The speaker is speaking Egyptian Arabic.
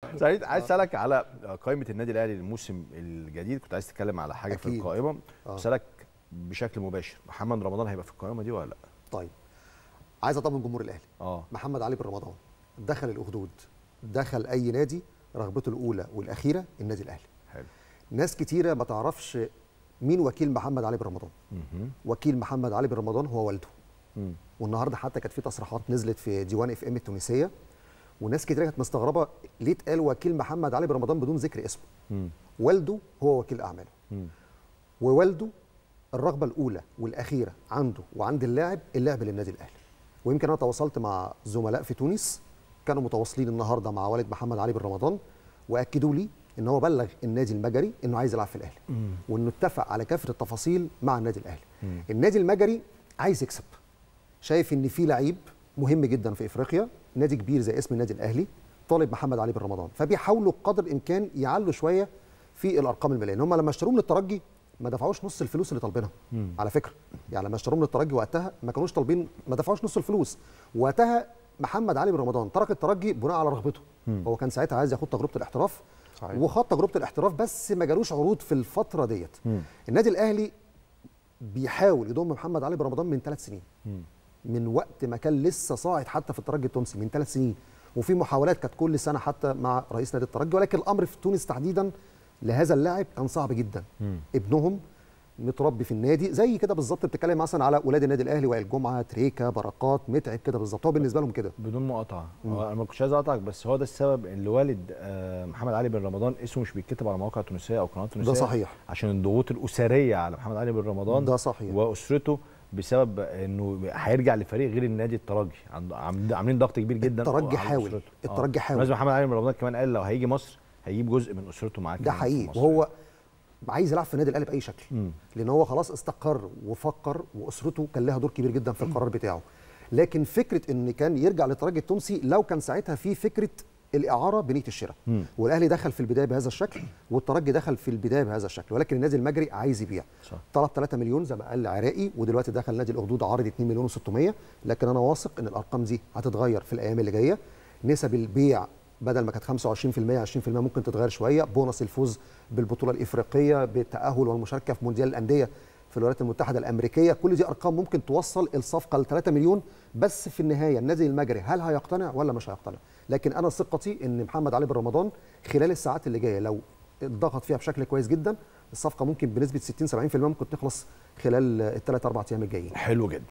سعيد عايز اسالك على قائمه النادي الاهلي الموسم الجديد كنت عايز تتكلم على حاجه في أكيد. القائمه آه. اسالك بشكل مباشر محمد رمضان هيبقى في القائمه دي ولا لا طيب عايز اطمن جمهور الاهلي اه محمد علي بن رمضان دخل الاخدود دخل اي نادي رغبته الاولى والاخيره النادي الاهلي حلو ناس كتيره ما تعرفش مين وكيل محمد علي بن رمضان مهم. وكيل محمد علي بن رمضان هو والده مم. والنهارده حتى كانت في تصريحات نزلت في ديوان اف ام التونسيه وناس كتير كانت مستغربه ليه اتقال وكيل محمد علي بن رمضان بدون ذكر اسمه مم. والده هو وكيل اعماله مم. ووالده الرغبه الاولى والاخيره عنده وعند اللاعب اللعب للنادي الاهلي ويمكن انا تواصلت مع زملاء في تونس كانوا متواصلين النهارده مع والد محمد علي بن رمضان واكدوا لي ان هو بلغ النادي المجري انه عايز يلعب في الاهلي وانه اتفق على كافه التفاصيل مع النادي الاهلي النادي المجري عايز يكسب شايف ان في لعيب مهم جدا في افريقيا نادي كبير زي اسم النادي الاهلي طالب محمد علي بن رمضان فبيحاولوا قدر الامكان يعلوا شويه في الارقام الماليه لان هم لما اشتروه من الترجي ما دفعوش نص الفلوس اللي طالبينها على فكره يعني لما اشتروه من الترجي وقتها ما كانوش طالبين ما دفعوش نص الفلوس وقتها محمد علي بن رمضان ترك الترجي بناء على رغبته هو كان ساعتها عايز ياخد تجربه الاحتراف صحيح. وخد تجربه الاحتراف بس ما جالوش عروض في الفتره ديت النادي الاهلي بيحاول يضم محمد علي بن رمضان من ثلاث سنين من وقت ما كان لسه صاعد حتى في الترجي التونسي من ثلاث سنين وفي محاولات كانت كل سنه حتى مع رئيس نادي الترجي ولكن الامر في تونس تحديدا لهذا اللاعب كان صعب جدا ابنهم متربي في النادي زي كده بالظبط بتتكلم مثلا على اولاد النادي الاهلي وائل جمعه تريكا بركات متعب كده بالظبط هو بالنسبه لهم كده بدون مقاطعه هو انا ما كنتش عايز اقاطعك بس هو ده السبب اللي والد آه، محمد علي بن رمضان اسمه مش بيتكتب على مواقع تونسيه او قنوات تونسيه ده صحيح عشان الضغوط الاسريه على محمد علي بن رمضان ده صحيح واسرته بسبب انه هيرجع لفريق غير النادي الترجي عند- عامل- عاملين ضغط كبير جدا الترجي على حاول. أسرته. الترجي حاول. لازم محمد علي بن رمضان كمان قال لو هيجي مصر هيجيب جزء من اسرته معاه ده كمان في حقيقي مصر. وهو عايز يلعب في النادي الاهلي باي شكل مم. لان هو خلاص استقر وفكر واسرته كان لها دور كبير جدا في القرار بتاعه لكن فكره ان كان يرجع للترجي التونسي لو كان ساعتها في فكره الاعاره بنيه الشراء مم. والاهلي دخل في البدايه بهذا الشكل والترجي دخل في البدايه بهذا الشكل ولكن النادي المجري عايز يبيع صح. طلب 3 مليون زي ما قال عراقي ودلوقتي دخل نادي الاخدود عارض 2 مليون و600 لكن انا واثق ان الارقام دي هتتغير في الايام اللي جايه نسب البيع بدل ما كانت 25% 20% ممكن تتغير شويه بونص الفوز بالبطوله الافريقيه بالتاهل والمشاركه في مونديال الانديه في الولايات المتحده الامريكيه كل دي ارقام ممكن توصل الصفقه ل 3 مليون بس في النهايه النادي المجري هل هيقتنع ولا مش هيقتنع لكن انا ثقتي ان محمد علي بن رمضان خلال الساعات اللي جايه لو اتضغط فيها بشكل كويس جدا الصفقه ممكن بنسبه 60 70% ممكن تخلص خلال الثلاث اربع ايام الجايين حلو جدا